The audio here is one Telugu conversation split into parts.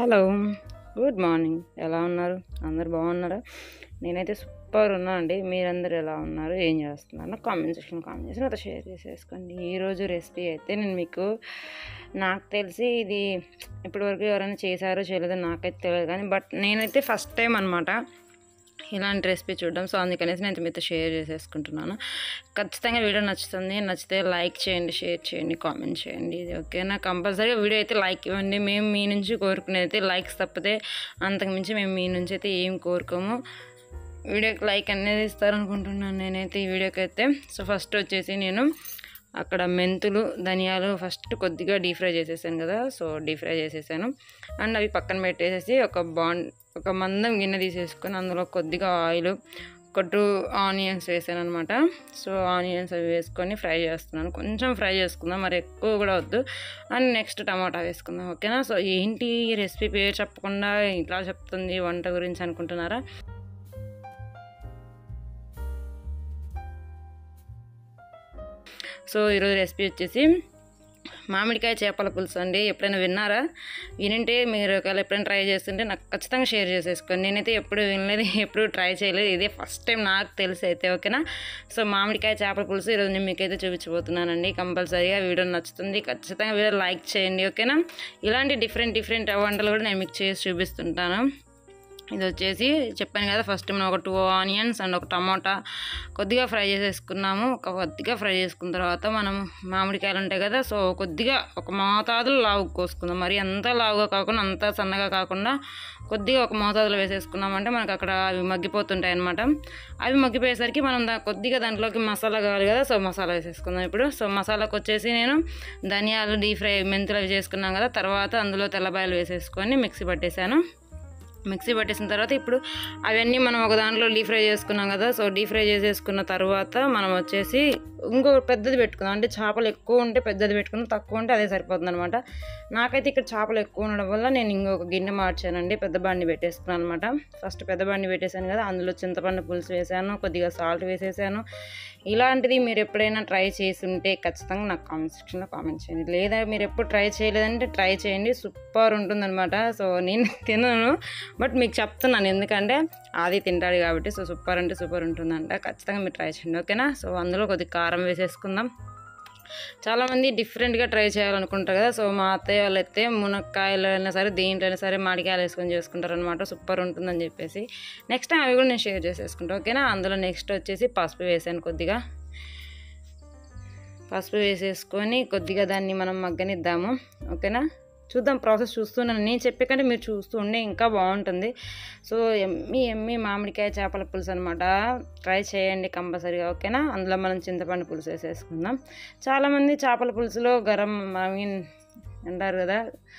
హలో గుడ్ మార్నింగ్ ఎలా ఉన్నారు అందరు బాగున్నారా నేనైతే సూపర్ ఉన్నా అండి మీరందరూ ఎలా ఉన్నారు ఏం చేస్తున్నారు కామెంట్ సెక్షన్ కామెంట్ చేసి నాతో షేర్ చేసేసుకోండి ఈరోజు రెసిపీ అయితే నేను మీకు నాకు తెలిసి ఇది ఇప్పటివరకు ఎవరైనా చేశారో చేయలేదో నాకైతే తెలియదు కానీ బట్ నేనైతే ఫస్ట్ టైం అనమాట ఇలాంటి రెసిపీ చూడడం సో అందుకనేసి నేను మీతో షేర్ చేసేసుకుంటున్నాను ఖచ్చితంగా వీడియో నచ్చుతుంది నచ్చితే లైక్ చేయండి షేర్ చేయండి కామెంట్ చేయండి ఇది ఓకేనా కంపల్సరీగా వీడియో అయితే లైక్ ఇవ్వండి మేము మీ నుంచి కోరుకునేది అయితే లైక్స్ తప్పితే అంతకుమించి మేము మీ నుంచి అయితే ఏం కోరుకోము వీడియోకి లైక్ అనేది ఇస్తారనుకుంటున్నాను నేనైతే ఈ వీడియోకి అయితే సో ఫస్ట్ వచ్చేసి నేను అక్కడ మెంతులు ధనియాలు ఫస్ట్ కొద్దిగా డీప్ ఫ్రై చేసేసాను కదా సో డీప్ ఫ్రై చేసేసాను అండ్ అవి పక్కన పెట్టేసేసి ఒక బాండ్ ఒక మందం గిన్నె తీసేసుకొని అందులో కొద్దిగా ఆయిల్ ఒక టూ ఆనియన్స్ వేసాను అనమాట సో ఆనియన్స్ అవి వేసుకొని ఫ్రై చేస్తున్నాను కొంచెం ఫ్రై చేసుకుందాం మరి ఎక్కువ కూడా వద్దు అండ్ నెక్స్ట్ టమాటా వేసుకుందాం ఓకేనా సో ఏంటి ఈ రెసిపీ పేరు చెప్పకుండా ఇట్లా చెప్తుంది వంట గురించి అనుకుంటున్నారా సో ఈరోజు రెసిపీ వచ్చేసి మామిడికాయ చేపల పులుసు అండి ఎప్పుడైనా విన్నారా వినంటే మీరు ఒకవేళ ఎప్పుడైనా ట్రై చేస్తుంటే నాకు ఖచ్చితంగా షేర్ చేసేసుకోండి నేనైతే ఎప్పుడు వినలేదు ఎప్పుడు ట్రై చేయలేదు ఇదే ఫస్ట్ టైం నాకు తెలిసి అయితే ఓకేనా సో మామిడికాయ చేపల పులుసు ఈరోజు నేను మీకైతే చూపించబోతున్నానండి కంపల్సరీగా వీడియో నచ్చుతుంది ఖచ్చితంగా వీడియో లైక్ చేయండి ఓకేనా ఇలాంటి డిఫరెంట్ డిఫరెంట్ వంటలు కూడా నేను మీకు చేసి చూపిస్తుంటాను ఇది వచ్చేసి చెప్పాను కదా ఫస్ట్ మనం ఒక టూ ఆనియన్స్ అండ్ ఒక టమాటా కొద్దిగా ఫ్రై చేసేసుకున్నాము ఒక కొద్దిగా ఫ్రై చేసుకున్న తర్వాత మనం మామిడికాయలు ఉంటాయి కదా సో కొద్దిగా ఒక మోతాదులో లావు కోసుకుందాం మరి అంత లావుగా కాకుండా అంత సన్నగా కాకుండా కొద్దిగా ఒక మోతాదులో వేసేసుకున్నామంటే మనకు అక్కడ అవి మగ్గిపోతుంటాయి అనమాట అవి మగ్గిపోయేసరికి మనం దా కొద్దిగా దాంట్లోకి మసాలా కావాలి కదా సో మసాలా వేసేసుకుందాం ఇప్పుడు సో మసాలాకు వచ్చేసి నేను ధనియాలు డీప్ ఫ్రై మెంతులు అవి చేసుకున్నాం కదా తర్వాత అందులో తెల్లబాయలు వేసేసుకొని మిక్సీ పట్టేశాను మిక్సీ పట్టేసిన తర్వాత ఇప్పుడు అవన్నీ మనం ఒక దాంట్లో డీప్ ఫ్రై చేసుకున్నాం కదా సో డీప్ ఫ్రై చేసేసుకున్న తర్వాత మనం వచ్చేసి ఇంకో పెద్దది పెట్టుకుందాం అంటే చేపలు ఎక్కువ ఉంటే పెద్దది పెట్టుకుందాం తక్కువ ఉంటే అదే సరిపోతుంది అనమాట నాకైతే ఇక్కడ చేపలు ఎక్కువ ఉండడం వల్ల నేను ఇంకొక గిన్నె మార్చానండి పెద్ద బండి పెట్టేసుకున్నాను అనమాట ఫస్ట్ పెద్ద బండి పెట్టేశాను కదా అందులో చింతపండు పులుసు వేసాను కొద్దిగా సాల్ట్ వేసేసాను ఇలాంటిది మీరు ఎప్పుడైనా ట్రై చేసి ఉంటే ఖచ్చితంగా నాకు కామెంట్ సెక్షన్లో కామెంట్ చేయండి లేదా మీరు ఎప్పుడు ట్రై చేయలేదంటే ట్రై చేయండి సూపర్ ఉంటుందన్నమాట సో నేను తినను బట్ మీకు చెప్తున్నాను ఎందుకంటే అది తింటాడు కాబట్టి సో సూపర్ అంటే సూపర్ ఉంటుందంట ఖచ్చితంగా మీరు ట్రై చేయండి ఓకేనా సో అందులో కొద్దిగా కారం వేసేసుకుందాం చాలామంది డిఫరెంట్గా ట్రై చేయాలనుకుంటారు కదా సో మా అత్తయ్య వాళ్ళు అయితే మునక్కాయలు అయినా సరే దేంట్లో అయినా సరే మామిడికాయలు వేసుకొని చేసుకుంటారు అనమాట సూపర్ ఉంటుందని చెప్పేసి నెక్స్ట్ టైం అవి కూడా నేను షేర్ చేసేసుకుంటాను ఓకేనా అందులో నెక్స్ట్ వచ్చేసి పసుపు వేసాను కొద్దిగా పసుపు వేసేసుకొని కొద్దిగా దాన్ని మనం మగ్గనిద్దాము ఓకేనా చూద్దాం ప్రాసెస్ చూస్తున్నాను నేను చెప్పే కంటే మీరు చూస్తూ ఉండే ఇంకా బాగుంటుంది సో ఎమ్మి ఎమ్మి మామిడికాయ చేపల పులుసు అనమాట ట్రై చేయండి కంపల్సరీగా ఓకేనా అందులో మనం చింతపండు పులుసు వేసేసుకుందాం చాలామంది చేపల పులుసులో గరం ఐ మీన్ అంటారు కదా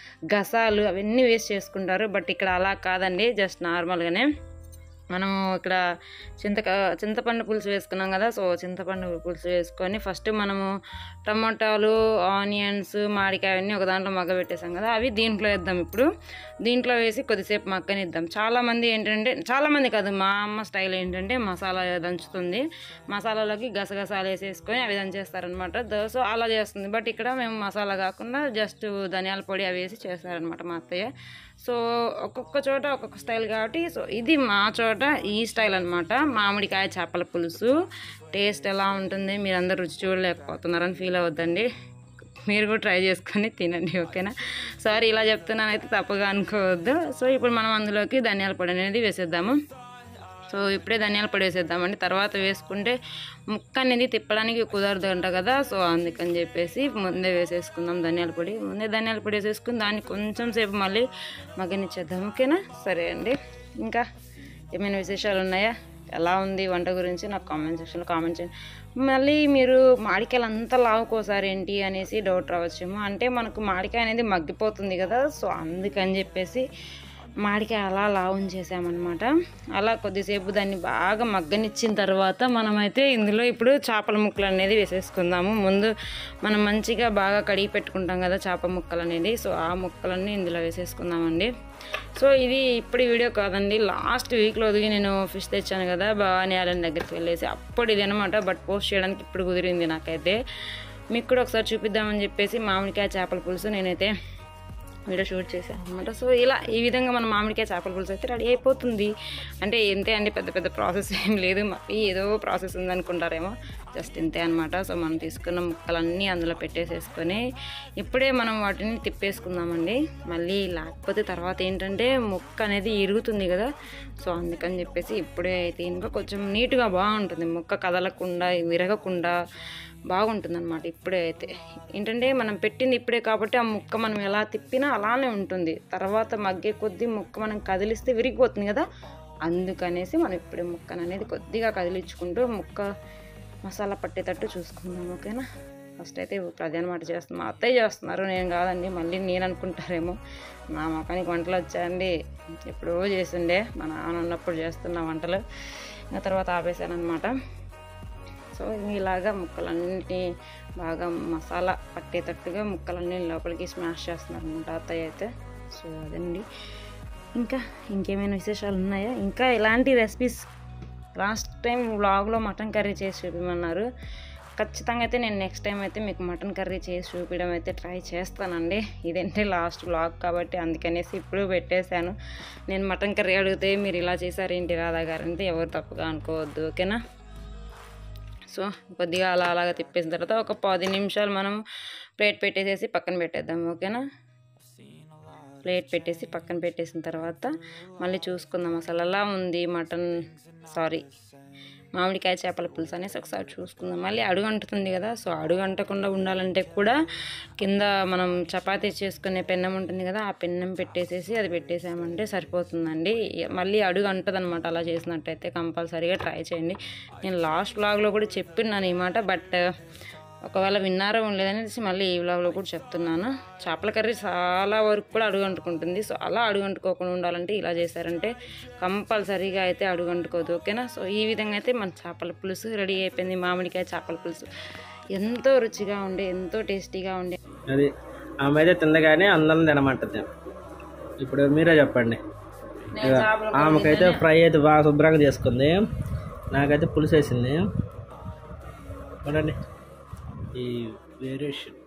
గసాలు అవన్నీ వేస్ట్ చేసుకుంటారు బట్ ఇక్కడ అలా కాదండి జస్ట్ నార్మల్గానే మనము ఇక్కడ చింతక చింతపండు పులుసు వేసుకున్నాం కదా సో చింతపండు పులుసు వేసుకొని ఫస్ట్ మనము టమాటాలు ఆనియన్స్ మామిడికాయ అవన్నీ ఒక దాంట్లో మగ్గ పెట్టేసాం కదా అవి దీంట్లో వేద్దాం ఇప్పుడు దీంట్లో వేసి కొద్దిసేపు మగ్గనిద్దాం చాలామంది ఏంటంటే చాలామంది కాదు మా అమ్మ స్టైల్ ఏంటంటే మసాలా దంచుతుంది మసాలాలోకి గసగసాలు వేసేసుకొని అవి దంచేస్తారనమాట సో అలా చేస్తుంది బట్ ఇక్కడ మేము మసాలా కాకుండా జస్ట్ ధనియాల పొడి అవి వేసి చేస్తారనమాట మా అత్తయ్య సో ఒక్కొక్క చోట ఒక్కొక్క స్టైల్ కాబట్టి సో ఇది మా చోట ఈ స్టైల్ అనమాట మామిడికాయ చేపల పులుసు టేస్ట్ ఎలా ఉంటుంది మీరు అందరు రుచి చూడలేకపోతున్నారని ఫీల్ అవ్వద్దండి మీరు కూడా ట్రై చేసుకొని తినండి ఓకేనా సారీ ఇలా చెప్తున్నానైతే తప్పుగా అనుకోవద్దు సో ఇప్పుడు మనం అందులోకి ధనియాల పొడి అనేది వేసేద్దాము సో ఇప్పుడే ధనియాల పొడి వేసేద్దామండి తర్వాత వేసుకుంటే ముక్క అనేది తిప్పడానికి కుదరదు అంట కదా సో అందుకని చెప్పేసి ముందే వేసేసుకుందాం ధనియాల పొడి ముందే ధనియాల పొడి వేసేసుకుని దాన్ని కొంచెం సేపు మళ్ళీ మగ్గనిచ్చేద్దాం ఓకేనా సరే అండి ఇంకా ఏమైనా విశేషాలు ఉన్నాయా ఎలా ఉంది వంట గురించి నాకు కామెంట్ సెక్షన్లో కామెంట్ చేయండి మళ్ళీ మీరు మామిడికాయలు అంతా లావుకోసారి ఏంటి అనేసి డౌట్ రావచ్చేమో అంటే మనకు మామిడికాయ అనేది మగ్గిపోతుంది కదా సో అందుకని చెప్పేసి మామిడికాయ అలా లావం చేసామన్నమాట అలా కొద్దిసేపు దాన్ని బాగా మగ్గనిచ్చిన తర్వాత మనమైతే ఇందులో ఇప్పుడు చేపల ముక్కలు అనేది వేసేసుకుందాము ముందు మనం మంచిగా బాగా కడిగి పెట్టుకుంటాం కదా చేప ముక్కలు అనేది సో ఆ ముక్కలన్నీ ఇందులో వేసేసుకుందామండి సో ఇది ఇప్పుడు వీడియో కాదండి లాస్ట్ వీక్లో దిగి నేను ఫిష్ తెచ్చాను కదా భవానీ ఐలాండ్ దగ్గరికి వెళ్ళేసి అప్పుడు ఇది అనమాట బట్ పోస్ట్ చేయడానికి ఇప్పుడు కుదిరింది నాకైతే మీకు కూడా ఒకసారి చూపిద్దామని చెప్పేసి మామిడికాయ చేపల పులుసు నేనైతే వీడియో షూట్ చేశాను అనమాట సో ఇలా ఈ విధంగా మన మామిడికాయ చేపల పులుసు అయితే రెడీ అయిపోతుంది అంటే ఇంతే అండి పెద్ద పెద్ద ప్రాసెస్ ఏం లేదు మరి ఏదో ప్రాసెస్ ఉందనుకుంటారేమో జస్ట్ ఇంతే అనమాట సో మనం తీసుకున్న ముక్కలన్నీ అందులో పెట్టేసేసుకొని ఇప్పుడే మనం వాటిని తిప్పేసుకుందామండి మళ్ళీ లేకపోతే తర్వాత ఏంటంటే ముక్క అనేది ఇరుగుతుంది కదా సో అందుకని చెప్పేసి ఇప్పుడే అయితే ఇంకా కొంచెం నీట్గా బాగుంటుంది ముక్క కదలకుండా విరగకుండా బాగుంటుంది అనమాట ఇప్పుడే అయితే ఏంటంటే మనం పెట్టింది ఇప్పుడే కాబట్టి ఆ ముక్క మనం ఎలా తిప్పినా అలానే ఉంటుంది తర్వాత మగ్గే కొద్దీ ముక్క మనం కదిలిస్తే విరిగిపోతుంది కదా అందుకనేసి మనం ఇప్పుడే ముక్కను అనేది కొద్దిగా కదిలించుకుంటూ ముక్క మసాలా పట్టేటట్టు చూసుకుందాం ఓకేనా ఫస్ట్ అయితే ఇప్పుడు అదే అనమాట చేస్తున్నాం మా అత్తయ్య చేస్తున్నారు నేను కాదండి మళ్ళీ నేను అనుకుంటారేమో నా మొఖానికి వంటలు వచ్చాయండి ఎప్పుడో చేసిండే మా నాన్న ఉన్నప్పుడు చేస్తున్న వంటలు ఇంకా తర్వాత ఆపేసాను అనమాట సో ఇలాగా ముక్కలన్నింటినీ బాగా మసాలా పట్టేటట్టుగా ముక్కలన్నీ లోపలికి స్మాష్ చేస్తున్నారు అనమాట అత్తయ్య అయితే సో అదండి ఇంకా ఇంకేమైనా విశేషాలు ఉన్నాయా ఇంకా ఇలాంటి రెసిపీస్ లాస్ట్ టైం వ్లాగ్లో మటన్ కర్రీ చేసి చూపించమన్నారు ఖచ్చితంగా అయితే నేను నెక్స్ట్ టైం అయితే మీకు మటన్ కర్రీ చేసి చూపించడం అయితే ట్రై చేస్తానండి ఇదంటే లాస్ట్ వ్లాగ్ కాబట్టి అందుకనేసి ఇప్పుడు పెట్టేశాను నేను మటన్ కర్రీ అడిగితే మీరు ఇలా చేశారేంటి రాధా గారు అంటే ఎవరు తప్పుగా అనుకోవద్దు ఓకేనా సో కొద్దిగా అలా అలాగా తిప్పేసిన తర్వాత ఒక పది నిమిషాలు మనం ప్లేట్ పెట్టేసేసి పక్కన పెట్టేద్దాం ఓకేనా ప్లేట్ పెట్టేసి పక్కన పెట్టేసిన తర్వాత మళ్ళీ చూసుకుందాం అసలు ఎలా ఉంది మటన్ సారీ మామిడికాయ చేపల పులుసు అనేసి ఒకసారి చూసుకుందాం మళ్ళీ అడుగు అంటుతుంది కదా సో అడుగు అంటకుండా ఉండాలంటే కూడా కింద మనం చపాతీ చేసుకునే పెన్నం ఉంటుంది కదా ఆ పెన్నం పెట్టేసేసి అది పెట్టేసామంటే సరిపోతుందండి మళ్ళీ అడుగు అంటది అనమాట అలా చేసినట్టయితే కంపల్సరీగా ట్రై చేయండి నేను లాస్ట్ వ్లాగ్లో కూడా చెప్పిన్నాను ఈ మాట బట్ ఒకవేళ విన్నారో లేదనేసి మళ్ళీ ఈ వ్లాగ్లో కూడా చెప్తున్నాను చేపల కర్రీ చాలా వరకు కూడా అడుగంటుకుంటుంది సో అలా అడుగంటుకోకుండా ఉండాలంటే ఇలా చేశారంటే కంపల్సరీగా అయితే అడుగంటుకోదు ఓకేనా సో ఈ విధంగా అయితే మన చేపల పులుసు రెడీ అయిపోయింది మామిడికాయ చేపల పులుసు ఎంతో రుచిగా ఉండే ఎంతో టేస్టీగా ఉండే అది ఆమె అయితే తిందగానే అందరం తినమంటది ఇప్పుడు మీరే చెప్పండి నేను చేపల ఆమెకైతే ఫ్రై అయితే బాగా శుభ్రంగా చేసుకుంది నాకైతే పులుసు వేసింది చూడండి ఈ వేరియేషన్